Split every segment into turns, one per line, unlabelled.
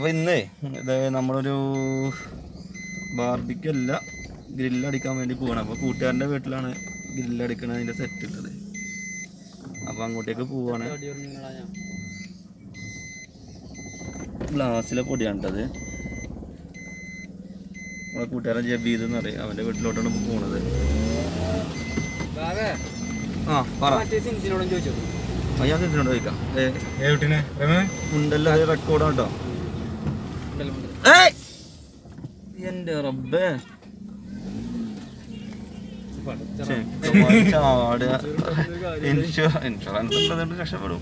അപ്പോൾ ഇന്നേ ഇത് നമ്മളൊരു ബാർബിക്കല്ല ഗ്രില്ലടിക്കാൻ വേണ്ടി പോവാണ് അപ്പോൾ കൂട്ടുകാരൻ്റെ വീട്ടിലാണ് ഗ്രില്ലടിക്കണതിൻ്റെ സെറ്റ് ഉള്ളത് അപ്പോൾ അങ്ങോട്ടേക്ക് പോവാണ് ഗ്ലാസ്സിലെ പൊടിയാണ് കേട്ടത് നമ്മളെ കൂട്ടുകാരൻ ജബീദ് എന്ന് പറയും അവൻ്റെ വീട്ടിലോട്ടാണ് ഇപ്പോൾ പോണത് ആ പറ
സിൻസിനോടും ചോദിച്ചു
അയ്യാ സിനോട് ചോദിക്കാം ഏ
ഏട്ടിനെ രമേ
ഉണ്ടല്ലോ അത് റെക്കോർഡാണ് കേട്ടോ ഏയ്! എന്റെ റബ്ബേ ചെക്കന്മാര് ചാടുക. ഇൻഷുറ- ഇൻഷുറൻസ് ഉള്ളതുകൊണ്ട് രക്ഷപ്പെടും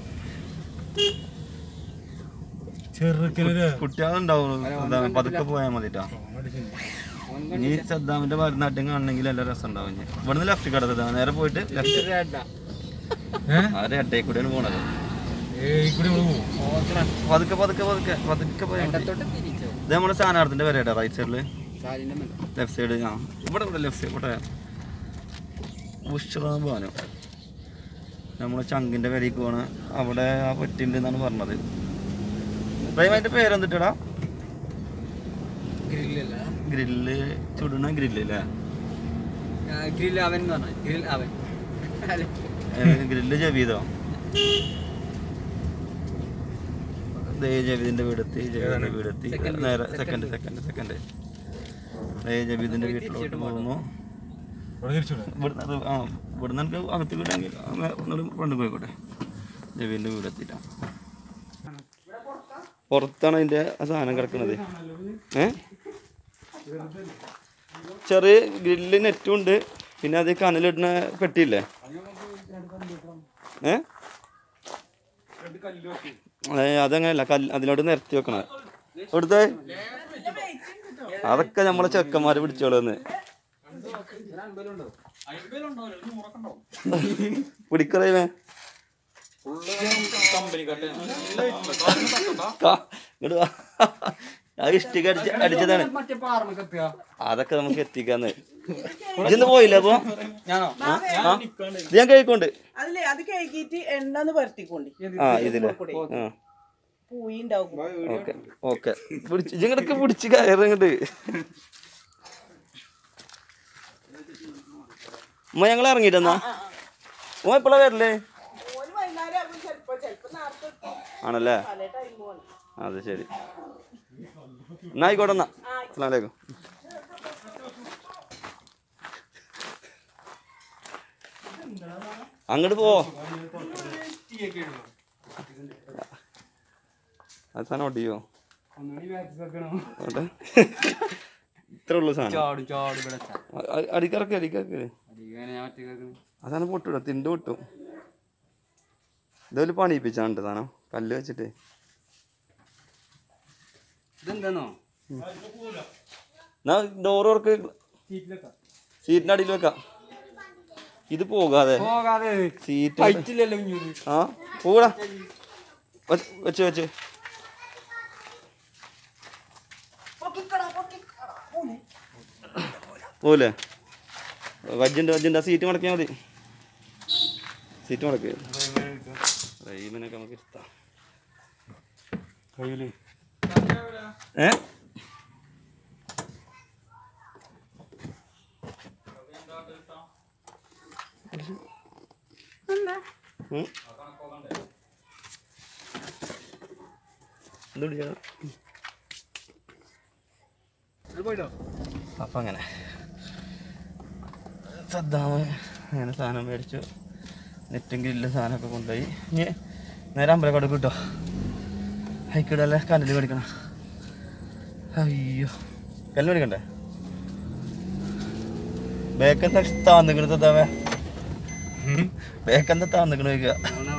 ചെറുക്കനൊരു
കുട്ടികളുണ്ടാവും സദ്ദാം പതുക്കെ പോയാൽ മതിട്ടാ ഇനി സദ്ദാമിന്റെ ഭരതനാട്യം കാണണമെങ്കിൽ നല്ല രസം ഉണ്ടാവും ഇനി ഇവിടുന്ന് ലെഫ്റ്റ് കട സദ്ദാം നേരെ പോയിട്ട് ലെഫ്റ്റ്
ഏഹ്
ആ രട്ടേ കൂടെയാണ് പോണത്
ഏയ് കൂടി നമ്മള് പോകും
പതുക്കെ പതുക്കെ പതുക്കെ പതുക്കെ പോയാൽ മതി ഇത് നമ്മുടെ സ്ഥാനാർത്ഥിന്റെ വരെയാ റൈറ്റ് സൈഡില് ലെഫ്റ്റ് സൈഡ് ആ ഇവിടെ ഇവിടെ ലെഫ്റ്റ് സൈഡ് ഇവിടെ ഉഷ്റാബാനോ നമ്മളെ ചങ്കിന്റെ വരയ്ക്ക് പോണ് അവിടെ ആ പറ്റിണ്ട് എന്നാണ് പറഞ്ഞത് അതിന്റെ പേരെന്തിട്ടാ
ഗ്രില്ലല്ല
ഗ്രില്ല് ചുടണ ഗ്രില്ല് അല്ലേ
ഗ്രിൽ അവൻ എന്ന് പറഞ്ഞ ഗ്രിൽ അവൻ
ഗ്രില്ല് ജബീദോ ദേ ജബീദിന്റെ വീടെത്തി ജബീദിന്റെ വീടെത്തി നേരെ സെക്കൻഡ് സെക്കൻഡ് സെക്കൻഡ് ദേ ജബീദിന്റെ വീട്ടിലോട്ട് പോകുന്നു
ഇവിടെ തിരിച്ചുവിടാം
ഇവിടുന്ന് അത് ആ ഇവിടുന്ന് എനിക്ക് അകത്ത് വിടാമെങ്കിൽ ഒന്നുകൂടി ഫ്രണ്ട് പോയിക്കോട്ടെ ജബീൻ്റെ വീടെത്തിട്ടാ പുറത്താണ് അതിൻ്റെ ആ സാധനം കിടക്കുന്നത് ഏ ചെറിയ ഗ്രില്ല് നെറ്റും ഉണ്ട് പിന്നെ അത് കനലിടുന്ന പെട്ടിയില്ലേ ഏ ഏ, അതങ്ങനെയല്ല കല്ല് അതിലോട്ട് നിരത്തി വെക്കണ ഇവിടുത്തെ അതൊക്കെ നമ്മളെ ചെക്കന്മാര് പിടിച്ചോളന്ന് പിടിക്കറേ അത് ഇഷ്ടിക അടിച്ച് അടിച്ചതാണ്
മറ്റേ പാറമൊക്കെ എത്തുക
അതൊക്കെ നമുക്ക് എത്തിക്കാന്ന് ഇജിന്ന് പോയില്ല അപ്പൊ
ഞാനോ
ആ ആ. ഇത് ഞാൻ കഴിക്കൊണ്ട്
അതില് അത് കഴുകിയിട്ട് എണ്ണന്ന് പരത്തിക്കൊണ്ടി
ആ ഇതില് ആ
പൂയി ഉണ്ടാവും
ഓക്കെ ഓക്കെ പിടിച്ച് ഇജിങ്ങടക്ക് പിടിച്ച് കയറിങ്ങണ്ട് ഉമ്മ ഞങ്ങൾ ഇറങ്ങിട്ടെന്നാ ഉമ്മ എപ്പോഴാ വരല്ലേ
ഓന് വൈകുന്നേരം ആകും ചെലപ്പോ ചെലപ്പോ നേരത്തെ എത്തും.
ആണല്ലേ
പല ടൈമുമാണ്
അത് ശരി എന്നാ ആയിക്കോട്ടെ എന്നാ അസ്സലാമു അലൈക്കും അങ്ങോട്ട് പോ അത് സാധനം ഒട്ടിയോ ഓട്ടെ ഇത്ര ഉള്ളു സാധനം
ചാടും ചാടും ഇവിടെ എത്താം.
അ- അ- അടിക്കറക്ക് അടിക്കറക്ക്
അടിക്കാനെ ഞാൻ ഒറ്റ കേൾക്കുന്നു
അതാണ് പൊട്ടിട തിണ്ട് പൊട്ടും ഇതൊരു പണിയിപ്പിച്ചാണ്ട് സാധനം കല്ല് വെച്ചിട്ട്
ഇതെന്താന്നോ
എന്നാ ഡോർ വർക്ക് സീറ്റിന്റെ അടിയിൽ വെക്കാം ഇത് പോകാതെ
പോകാതെ
സീറ്റ്
പറ്റില്ലല്ലോ ഇഞ്ഞൂര്
ആ പോടാ വെച്ച് വെച്ച് പോലെ വജ്ജുണ്ട് വജ്ജുണ്ട് ആ സീറ്റ് മടക്കിയാൽ മതി സീറ്റ് മടക്ക് റൈമിനൊക്കെ നമുക്ക് ഇരുത്താം
കയ്യില്
ഏ ഉം. എന്ത് പിടിച്ചാ?
പോയിട്ടോ
അപ്പം അങ്ങനെ സദ്ദാമ് അങ്ങനെ സാധനം മേടിച്ചു നെറ്റും ഗ്രില്ല് സാധനമൊക്കെ കൊണ്ടുപോയി ഇനി നേരെ അമ്പലക്കട കിട്ടോ ഹൈക്കിടല്ലേ കല്ലിൽ മേടിക്കണം അയ്യോ കല്ല് മേടിക്കണ്ടേ ബേക്കെന്താ താന്നിക്കണ സദ്ദാമേ ബേക്കെന്താ താന്നിക്കണ ചോദിക്കുക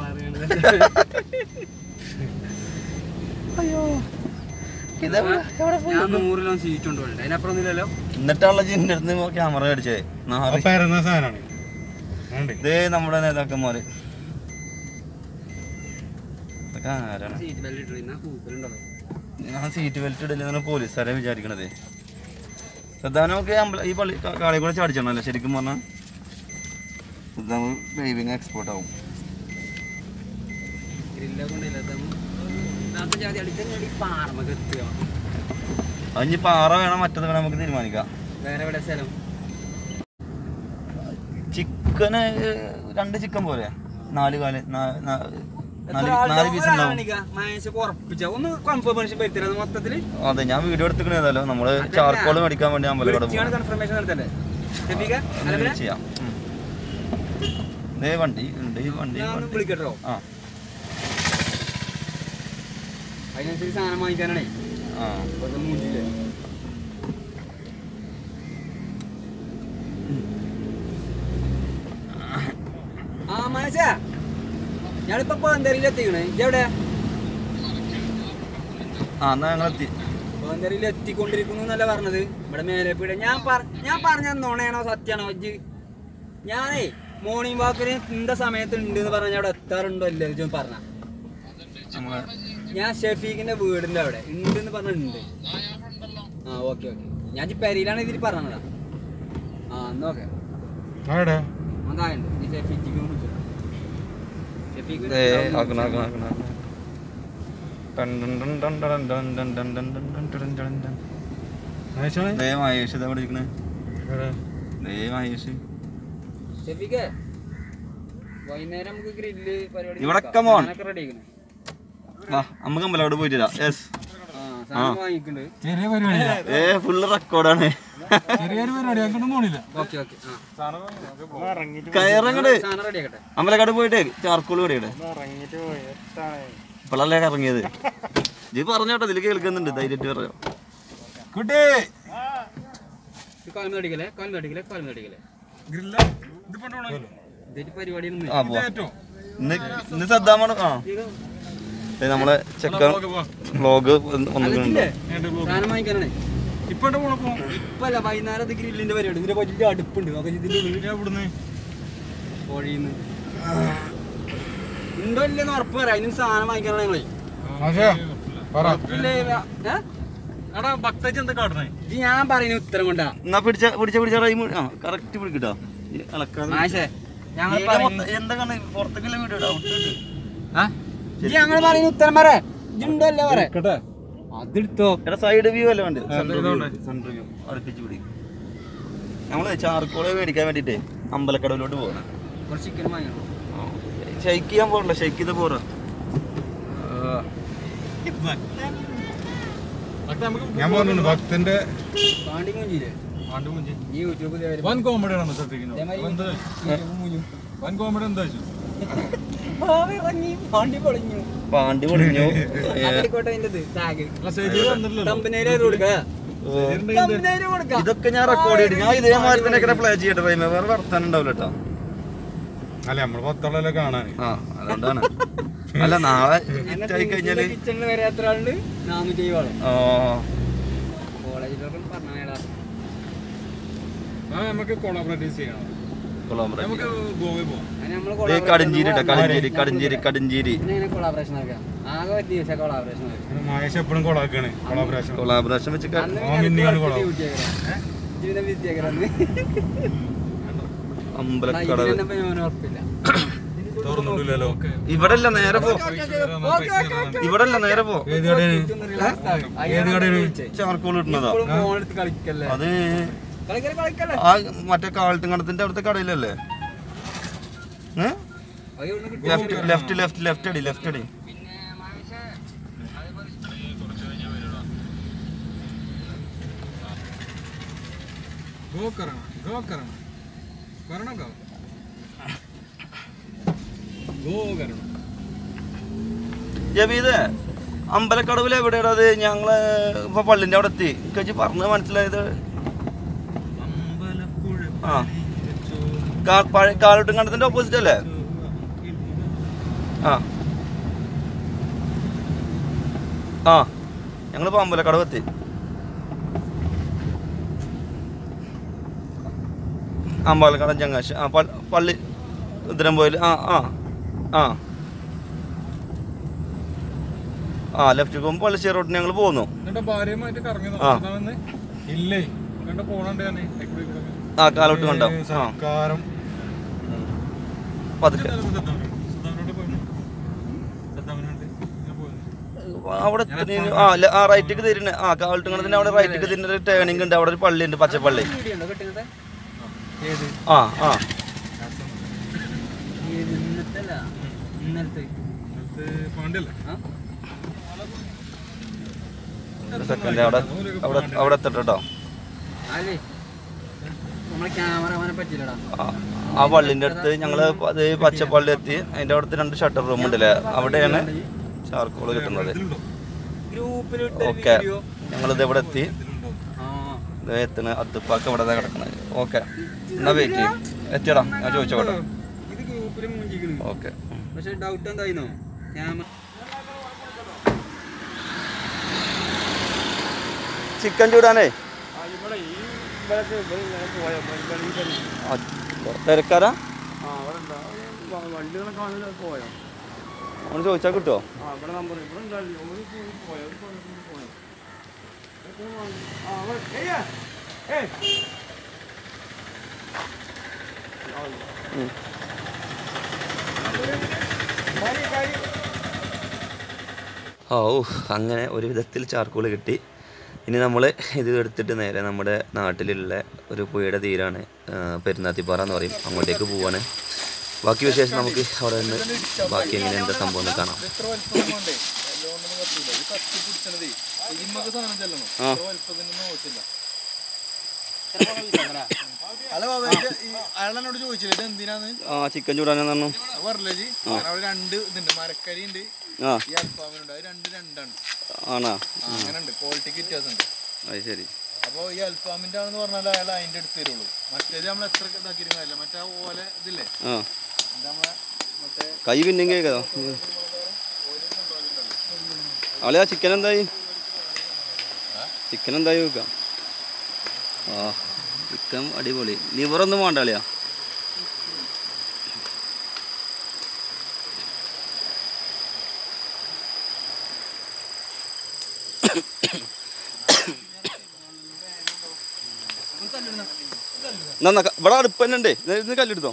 അയ്യോ ഇതെവിടെ എവിടെ പോയി
ഞാൻ നൂറിലോ സീറ്റ് കൊണ്ടുപോകണ്ട അതിനപ്പുറം ഒന്നുമില്ലല്ലോ
എന്നിട്ടുള്ള ജിന്റെ അടുത്ത് ക്യാമറ മേടിച്ചേ നാറി
പരന്ന സാധനമാണ് വേണ്ടേ
ഇതേ നമ്മുടെ നേതാക്കന്മാര് ഇതൊക്കെ ആരാണ്
സീറ്റ് ബെല്റ്റ് ഇട്ടിരുന്ന കൂപ്പലുണ്ടോ
ഞാൻ സീറ്റ് ബെൽറ്റ് ഇടില്ലെന്നാണ് പോലീസുകാരെ വിചാരിക്കണത് ശ്രദ്ധാനം നമുക്ക് അമ്പല ഈ പള്ളി കാ- കാളി കൂടെ ചാടിച്ചണല്ലേ ശരിക്കും പറഞ്ഞാൽ ഡ്രൈവിങ് എക്സ്പോർട്ട് ആവും
ഗ്രില്ല കൊണ്ടില്ല ഒന്നാമത്തെ ജാതി അടുത്ത പാറമൊക്കെ എത്തുക
അതിന് പാറ വേണം മറ്റത് വേണം നമുക്ക് തീരുമാനിക്കാം
വേറെ എവിടെ സ്ഥലം
ചിക്കന് രണ്ട് ചിക്കൻ പോലെ നാല് കാല് നാ- നാ- നാല്
എത്ര
നാല് പീസ് ഉണ്ടാവും
ആളുണ്ടാവും മനുഷ്യ ഉറപ്പിച്ച ഒന്ന് കൺഫർമേഷൻ വരുത്തരുത് മൊത്തത്തില്
അതെ ഞാൻ വീഡിയോ എടുത്തിക്കണേ ഏതായാലും നമ്മള് ചാർക്കോൾ മേടിക്കാൻ വേണ്ടി അമ്പലക്കട
വിളിച്ചാണ് കൺഫർമേഷൻ നടത്തല്ലേ ഷെഫീഖ അല്ല
ചെയ്യാം ഉം. ദേ വണ്ടി ഉണ്ട് ഈ വണ്ടി
ഞാൻ ഒന്ന്
വണ്ടി.
വിളിക്കട്ടോ
ആ
അതിനനുസരിച്ച് സാധനം വാങ്ങിക്കാനാണേ
ആ
വെറുതെ മൂഞ്ചില്ലേ ആ മനസ്സ ഞാനിപ്പോ പേന്തരിയിൽ എത്തിക്കണേ ഇതെവിടെ
ആ എന്നാ ഞങ്ങളെത്തി
പേന്തരിയിൽ എത്തിക്കൊണ്ടിരിക്കുന്നു എന്നല്ല പറഞ്ഞത് ഇവിടെ മേലെ പീട ഞാൻ പറ ഞാൻ പറഞ്ഞ നുണയാണോ സത്യാണോ ഇജ്ജ് ഞാനേ മോർണിംഗ് വാക്കിന് ഇന്ത സമയത്ത് ഉണ്ട് എന്ന് പറഞ്ഞാൽ അവിടെ എത്താറുണ്ടോ ഇല്ല ഇജ്ജ് പറഞ്ഞ
നമ്മളെ
ഞാൻ ഷെഫീഖിന്റെ വീടിന്റെ അവിടെ ഉണ്ട് എന്ന് പറഞ്ഞിട്ടുണ്ട് ആ ഓക്കെ ഓക്കെ ഞാൻ ഇജ്ജ് പെരയിലാണ് ഇതിൽ പറഞ്ഞതാ ആ എന്നാ ഓക്കെ
ആടെ
അതായുണ്ട് ഈ ഷെഫീഖിക്ക് വിളിച്ചു ഷെഫീഖ്
ദേ ആക്കണം ആക്കണം ആക്കണം ആക്കണം. ടൺ ടൺ ടൺ ടൺ ടൺ ടൺ ടൺ ടൺ ടൺ ടൺ ടൺ ടൺ ടൺ ടൺ.
മഹേഷാണ്
ദേ മഹേഷ് ഇതാ ഇരിക്കണേ
എവിടെ?
ദേ മഹേഷ്
ഷെഫീഖ് വൈകുന്നേരം നമുക്ക് ഗ്രില്ല് പരിപാടി
ഇവിടെ come on.
റെഡി ആക്കണം
വാ നമുക്ക് അമ്പലവിടെ പോയിട്ട് വരാം യെസ്
ആ സാധനം വാങ്ങിക്കുന്നുണ്ട്
ചെറിയ പരിപാടിയാ
ഏ ഫുള്ള് റെക്കോർഡാണ്
ചെറിയൊരു പരിപാടി അങ്ങോട്ടും പോണില്ല
ഓക്കെ ഓക്കെ ആ
കയറങ്ങട്
സാധനം റെഡി ആക്കട്ടെ
അമ്പലക്കാട് പോയിട്ട് ചാർക്കോൾ കടിയുടെ ഇപ്പോഴല്ലേ ഇറങ്ങിയത് ജി പറഞ്ഞോട്ടോ ഇതിൽ കേൾക്കുന്നുണ്ട് ധൈര്യമായിട്ട് പറയാം
കുട്ടി
കാൽമ അടിക്കലേ കാൽമ അടിക്കലേ കാൽമ അടിക്കലേ
ഗ്രില്ല ഇത് പണ്ടോണോ
ഇതൊരു പരിപാടിയൊന്നും
ആ പോവാ ഇന്ന് ഇന്ന് സദ്ദാമാണ് ആ ദേ നമ്മളെ ചെക്കൻ വ്ലോഗ് വന്നിട്ടുണ്ട്
സാധനം വാങ്ങിക്കാനാണേ
ഇപ്പൊ എന്റെ പോണപ്പോ
ഇപ്പല്ല വൈകുന്നേരം ഗ്രില്ലിന്റെ പരിപാടി ഇതിന്റെ വലിയ അടുപ്പുണ്ട് അപ്പൊ ഇതിന്റെ ഉള്ളിൽ
ഇവിടുന്ന്
കോഴിന്ന് ഉണ്ടോ ഇല്ലെന്ന് ഉറപ്പ് പറയാം അതിന് സാധനം വാങ്ങിക്കാനാണ് ഞങ്ങളെ
മാഷേ പറ
ഇല്ലേ ഏ?
എടാ ഭക്തജ് എന്താ കാട്ടണേ
ഇത് ഞാൻ പറയുന്ന ഉത്തരം കൊണ്ടാ
എന്നാ പിടിച്ച പിടിച്ച പിടിച്ച ടൈം ആ കറക്റ്റ് പിടിക്കട്ടോ ഈ ഇളക്കാതെ
മാഷേ ഞങ്ങൾ
ഏക
പറയുന്ന
മൊത്തം- എന്താ കണ്ണ് പുറത്തേക്കുള്ള വീഡിയോ ഇടാം
ആ? ഇത് ഞങ്ങൾ പറയുന്ന ഉത്തരം പറ ഇതുണ്ടോ അല്ലേ പറ
കേട്ടെ
അതെടുത്തോ
എടാ സൈഡ് വ്യൂ അല്ല വേണ്ട
ഇതുകൊണ്ട്.
സെൻട്രൽ വ്യൂ അടുപ്പിച്ച് പിടി നമ്മള് ചാർക്കോള് മേടിക്കാൻ വേണ്ടിട്ടേ അമ്പലക്കടവിലോട്ട് പോകണം
കുറച്ച് ചിക്കൻ വാങ്ങിയോ
ഷെയ്ക്ക് ചെയ്യാൻ പോകണ്ട ഷെയ്ക്ക് ചെയ്ത് പോരാ
ഞാൻ പറഞ്ഞു ഭക്തന്റെ
പാണ്ടി മൂഞ്ചില്ലേ
ആണ്ട് മുഞ്ചി
ഈ യൂട്യൂബ്
വൻ കോമഡി ആണ് ശ്രദ്ധിക്കുന്നത് വൻ കോമഡി എന്താ വെച്ചു
ഇറങ്ങി പാണ്ടി പൊളിഞ്ഞു
പാണ്ടി പൊളിഞ്ഞു ഏ,
ആയിക്കോട്ടെ അതിന്റെ ടാഗ്
അല്ല സ്റ്റേജിൽ വന്നിട്ടില്ലല്ലോ
തമ്പനേര് കൊടുക്ക തമ്പനേര് കൊടുക്ക
ഇതൊക്കെ ഞാൻ റെക്കോർഡ് ചെയ്തു ഞാൻ ഇതേമാതിരി തന്നെ പ്ലേ ചെയ്യട്ടെ പ്രൈമ വേറെ വർത്താനം ഉണ്ടാവില്ല കേട്ടോ
അല്ല നമ്മള് പത്തോളല്ലേ കാണാൻ
ആ അതുകൊണ്ടാണ് അല്ല നാളെ ആയി കഴിഞ്ഞാല്
കിച്ചണിൽ വരെ എത്ര ആളുണ്ട് നാനൂറ്റി ഏഴ്
ആ,
കോളേജിലൊക്കെ പറഞ്ഞാടാ
ആ നമുക്ക് കൊളാബറേറ്റ് ചെയ്യണം
collaborate
നമുക്ക് ഗോവയിൽ പോവാം
അതിന് നമ്മള്
ദേ
collaboration
കടഞ്ചേരി ട്ടോ,
ഒന്നും
കടഞ്ചേരി കടഞ്ചേരി കടഞ്ചേരി
പിന്നെ എങ്ങനെ കൊളാബറേഷൻ ആക്കാം ആകെ ഒരു ദിവസം കൊളാബറേഷൻ ആക്കാം
മഹേഷ് എപ്പോഴും കൊളാക്കാണ് കൊളാബറേഷൻ
കൊളാബറേഷൻ വെച്ച് ക-
അന്ന്
ആ, മിന്നി ആണ് കൊളാ.
ജീവിതം വിദ്യാഗ്രഹം
അമ്പലക്കടവ്
ഞാൻ ഉറപ്പില്ല
തുറന്നിട്ടില്ലല്ലോ
ഇവിടെ അല്ല നേരെ പോ ഇവിടെ അല്ല നേരെ പോ
ഏത് കടയാണ് ഏത് കടയാണ്
ചാർക്കോൾ ഇടുന്നതാ
ഫോണെടുത്ത് കളിക്കല്ലേ
അത്
കളിക്കല്ലേ കളിക്കല്ലേ
ആ മറ്റേ കാളട്ടുങ്കണത്തിന്റെ അവിടുത്തെ കടയിലല്ലേ ഏ?
അത് ഇവിടുന്ന് കിട്ടും.
ലെഫ്റ്റ് ലെഫ്റ്റ് ലെഫ്റ്റ് ലെഫ്റ്റ് അടി ലെഫ്റ്റ് അടി
गो करना गो करना करना का गो करना
ജബീദ് അമ്പലക്കടവിൽ എവിടെയാണ് അത് ഞങ്ങള് ഇപ്പൊ പള്ളിന്റെ അവിടെ എത്തി കജി പറഞ്ഞത് മനസ്സിലായത് ആ കാ- പഴയ കാളട്ടുങ്കണത്തിന്റെ ഓപ്പോസിറ്റ് അല്ലേ ആ ആ ഞങ്ങളിപ്പോ അമ്പലക്കടവ് എത്തി അമ്പലക്കടം ചങ്ങാശ് ആ പ- പള്ളി ഉത്തരംപോയിൽ ആ ആ ആ ആ ലെഫ്റ്റ് പോകുമ്പോൾ പള്ളിശ്ശേരി റോഡിന് ഞങ്ങൾ പോകുന്നു
എന്നിട്ട് ഭാര്യയുമായിട്ട് കറങ്ങി
ആ.
നോക്കുന്നവന്ന് ഇല്ലേ കണ്ട പോണണ്ട് ഞാൻ
ആ കാലോട്ട് കണ്ടോ ആ
സർക്കാരം
പതുക്കെ അവിടെ എത്തുന്നതിന് ആ ല- ആ റൈറ്റിക്ക് തിരിഞ്ഞ ആ കാവൽട്ടുങ്ങണത്തിന് അവിടെ റൈറ്റിക്ക് തിരിഞ്ഞ ഒരു ടേണിംഗ് ഉണ്ട് അവിടെ ഒരു പള്ളി ഉണ്ട് പച്ചപ്പള്ളി
വീഡിയോ ഉണ്ടോ കിട്ടുന്നത്
ഏത്
ആ ആ
ഇന്നത്തെ അല്ല ഇന്നലത്തെ
ഇത് പാണ്ടിയല്ലേ
ആ
ഒരു സെക്കൻഡ് അവിടെ അവിടെ അവിടെ എത്തട്ടെ കേട്ടോ
അല്ലേ നമ്മളെ ക്യാമറമാനെ പറ്റില്ലടാ
ആ- ആ പള്ളിൻ്റെ അടുത്ത് ഞങ്ങൾ അത് പച്ചപ്പള്ളി എത്തി അതിൻ്റെ അവിടുത്തെ രണ്ട് ഷട്ടർ റൂം ഉണ്ടല്ലേ അവിടെയാണ് ചാർക്കോൾ കിട്ടുന്നത്
ഇതിലുണ്ടോ
ഗ്രൂപ്പിൽ ഇട്ട
ഓക്കെ
വീഡിയോ
ഞങ്ങളിത് ഇവിടെ എത്തി
ഇതിലുണ്ടോ
ആ
ഇത് എത്തുന്ന അത്തുപ്പാക്ക് ഇവിടെ കിടക്കുന്നത് ഓക്കെ എന്നാ വെയിറ്റ് ചെയ്യും എത്തിയടാ ഞാൻ ചോദിച്ചോട്ടെ
ഇത് ഗ്രൂപ്പിൽ മുഞ്ചിക്കണ്
ഓക്കെ
പക്ഷെ ഡൗട്ട് എന്തായിരുന്നോ ക്യാമറ
ചിക്കൻ ചൂടാനേ ആ, തിരക്കാരാ ഒന്ന് ചോദിച്ചാൽ കിട്ടുമോ ഉം. ഓ അങ്ങനെ ഒരു വിധത്തിൽ ചാർക്കോൾ കിട്ടി ഇനി നമ്മൾ ഇത് എടുത്തിട്ട് നേരെ നമ്മുടെ നാട്ടിലുള്ള ഒരു പുഴയുടെ തീരാണ് ആ, പെരുന്നാത്തിപ്പാറ എന്ന് പറയും അങ്ങോട്ടേക്ക് പോവാണ് ബാക്കി വിശേഷം നമുക്ക് അവിടെ നിന്ന് ബാക്കി എങ്ങനെ എന്താ സംഭവം എന്ന് കാണാം
എത്ര വലിപ്പം വേണ്ടേ എല്ലോണ്ടൊന്നും പറ്റൂല ഇത് കത്തി പിടിച്ചണതേ ഇതിമ്മക്ക് സാധനം ചെല്ലണം
ആ.
എത്ര വലിപ്പത്തിനൊന്നും നോക്കില്ല അല്ല ബാബा അയാളെന്നോട് ചോദിച്ചില്ല ഇത് എന്തിനാന്ന്
ആ ചിക്കൻ ചൂടാനെന്ന് പറഞ്ഞു
അത് പറഞ്ഞില്ലേ ജി കാരണം അവിടെ രണ്ട് ഇതുണ്ട് മരക്കരി ഉണ്ട്
ആ
ഈ അൽഫാമിനുണ്ട് അത് രണ്ട് രണ്ടാണ്
ആണാ
ആ, അങ്ങനെ ഉണ്ട് ക്വാളിറ്റിക്ക് വ്യത്യാസമുണ്ട്
അത് ശരി
അപ്പോൾ ഈ അൽഫാമിന്റെ ആണെന്ന് പറഞ്ഞാൽ അയാൾ അതിന്റെ അടുത്ത് തരുള്ളൂ മറ്റേത് നമ്മൾ എത്ര ഇതാക്കിയിട്ടും കാര്യമില്ല മറ്റേ ആ ഓല ഇതില്ലേ
ആ
എന്താ നമ്മളെ മറ്റേ
കൈ പിന്നെയും കേൾക്കാതോ അവളെ ആ ചിക്കൻ എന്തായി ചിക്കൻ എന്തായി നോക്കാം ആ ചിക്കൻ അടിപൊളി ലിവറൊന്നും വേണ്ട അളിയാ എന്നാ ക- ഇവിടെ അടുപ്പ് തന്നെ ഉണ്ടേ ഇന്ന് കല്ലെടുത്തോ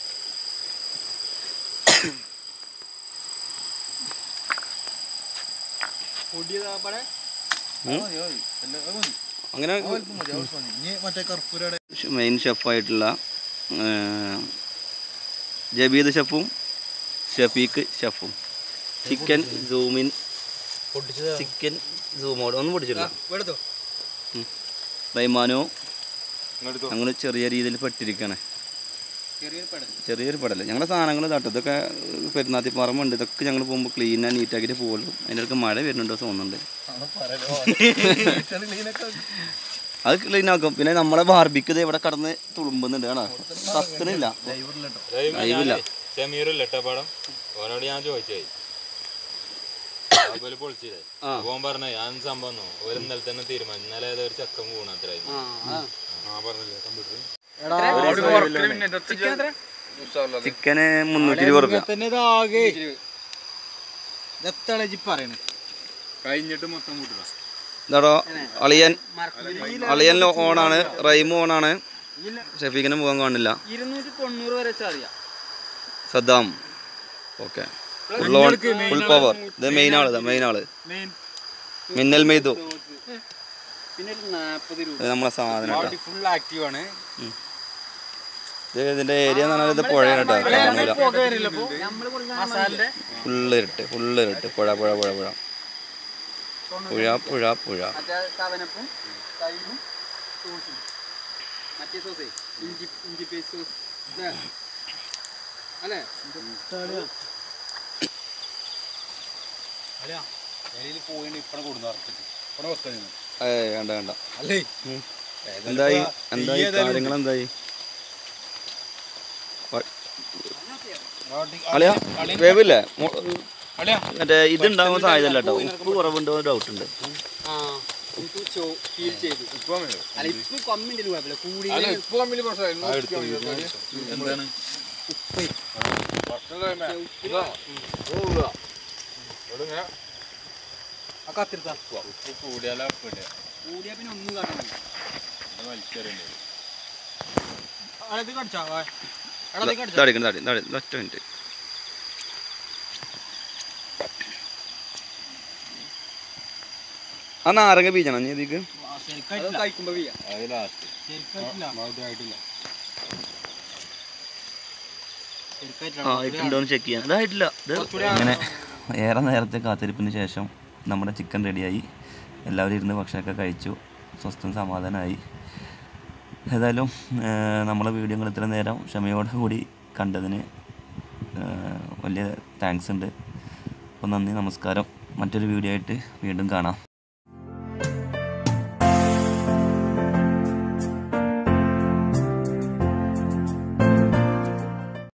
പൊടിയതാപ്പടെ
ഉം?
മതി മതി എല്ലാം അത് മതി
അങ്ങനെ
ആ വലിപ്പം മതി ആ വലിപ്പം മതി ഇനി മറ്റേ കർപ്പൂരയുടെ
മെയിൻ ഷെഫായിട്ടുള്ള ജബീദ് ഷെഫും ഷഫീഖ് ഷെഫും ചിക്കൻ സൂമിൻ ചിക്കൻ സൂമോട് ഒന്നും പൊടിച്ചില്ല
എടുത്തോ
റൈമാനോ ഞങ്ങൾ ചെറിയ രീതിയിൽ പെട്ടിരിക്കുകയാണ്
ചെറിയൊരു പടം
ചെറിയൊരു പടല് ഞങ്ങളുടെ സാധനങ്ങൾ തട്ടും ഇതൊക്കെ പെരുന്നാത്തി പറമ്പുണ്ട് ഇതൊക്കെ ഞങ്ങൾ പോകുമ്പോൾ ക്ലീൻ ആൻഡ് നീറ്റ് ആക്കിയിട്ട് പോകുള്ളൂ അതിൻ്റെ ഇടയ്ക്ക് മഴ വരുന്നുണ്ടോ തോന്നുന്നുണ്ട് അത് ക്ലീൻ ആക്കും പിന്നെ നമ്മളെ ബാർബിക്ക് ഇവിടെ കടന്ന് തുളുമ്പുന്നുണ്ട് കാണാ കത്തണില്ല ലൈവില്ല
ഷമീറില്ല പടം ഓനോട് ഞാൻ ചോദിച്ചേ അതുപോലെ പൊളിച്ചില്ലേ
ആ.
ഓൻ പറഞ്ഞ ഞാൻ സംഭവം നോ. ഒരു ഇന്നലെ തന്നെ തീരുമാനം ഇന്നലെ ഏതോ ഒരു ചക്കം കൂണ അത്ര ആ പറഞ്ഞില്ലേ കമ്പ്യൂട്ടർ
ചിക്കൻ എത്ര
ചിക്കന് മുന്നൂറ്റി ഇരുപത് റുപ്യ
തന്നെ ഇതാകെ ഇതെത്താണ് ഇജ്ജ് പറയണേ
കഴിഞ്ഞിട്ട് മൊത്തം കൂട്ടുക
ഇതാടോ അളിയൻ അളിയൻ ഓണാണ് റൈമു ഓണാണ് ഷഫീഖിന് പോകാൻ കാണില്ല
ഇരുന്നൂറ്റി തൊണ്ണൂറ് വരെ വെച്ചാൽ അറിയാം
Saddam okay full on full power ഇത് മെയിൻ ആള് ഇതാ മെയിൻ ആള് മിന്നൽ മെയ്തു
പിന്നെ ഒരു നാൽപ്പത് രൂപ
ഇത് നമ്മളെ സാധനം കേട്ടോ
ഫുൾ ആക്റ്റീവ് ആണ്
ഇത് ഇതിന്റെ ഏരിയ എന്ന് പറഞ്ഞാൽ ഇത് പുഴയാണ് കേട്ടോ കാണൂല
മസാലിന്റെ
ഫുള്ള് ഇരുട്ട് ഫുള്ള് ഇരുട്ട് പുഴ പുഴ പുഴ പുഴ പുഴ പുഴ പുഴ
മറ്റേ കവനപ്പും തൈരും സോസും മറ്റേ സോസേ ഇഞ്ചി ഇഞ്ചി പേസ്റ്റ് സോസ് ഇല്ലേ? അല്ലേ
ഏ വേണ്ട വേണ്ട
അല്ലേ
ഉം. എന്തായി എന്തായി കാര്യങ്ങൾ എന്തായി വ- അളിയാ വേവില്ലേ മോ- മറ്റേ ഇതുണ്ടാവാൻ സാധ്യതയില്ല കേട്ടോ ഉപ്പ് കുറവുണ്ടോ ഡൗട്ട് ഉണ്ട്
ആ എനിക്ക് ചോ ഫീൽ ചെയ്തു അല്ല ഇപ്പൊ കമ്മിന്റെ കുഴപ്പമില്ല കൂടി
അല്ല ഇപ്പൊ കമ്പനി
എന്താണ്
കൂടിയാ പിന്നെ ഒന്നും കാണാൻ അടത് കടിച്ചാ അടത് കടിച്ചാ
തടിക്കണം തടി തടി ഒറ്റ മിനിറ്റ് ആ നാരങ്ങ ബീജാണോ നീ ഇതിക്ക്
കഴിക്കുമ്പോ വീഴാം
അത് ലാസ്റ്റ്
ആ ആയിട്ടുണ്ടോന്ന് ചെക്ക് ചെയ്യാൻ ഇതായിട്ടില്ല അങ്ങനെ ഏറെ നേരത്തെ കാത്തിരിപ്പിന് ശേഷം നമ്മുടെ ചിക്കൻ റെഡിയായി എല്ലാവരും ഇരുന്ന് ഭക്ഷണമൊക്കെ കഴിച്ചു സ്വസ്ഥം സമാധാനമായി ഏതായാലും ഏർ, നമ്മളെ വീഡിയോകൾ ഇത്ര നേരം ക്ഷമയോടെ കൂടി കണ്ടതിന് ഏർ, വലിയ താങ്ക്സ് ഉണ്ട് അപ്പോൾ നന്ദി നമസ്കാരം മറ്റൊരു വീഡിയോ ആയിട്ട് വീണ്ടും കാണാം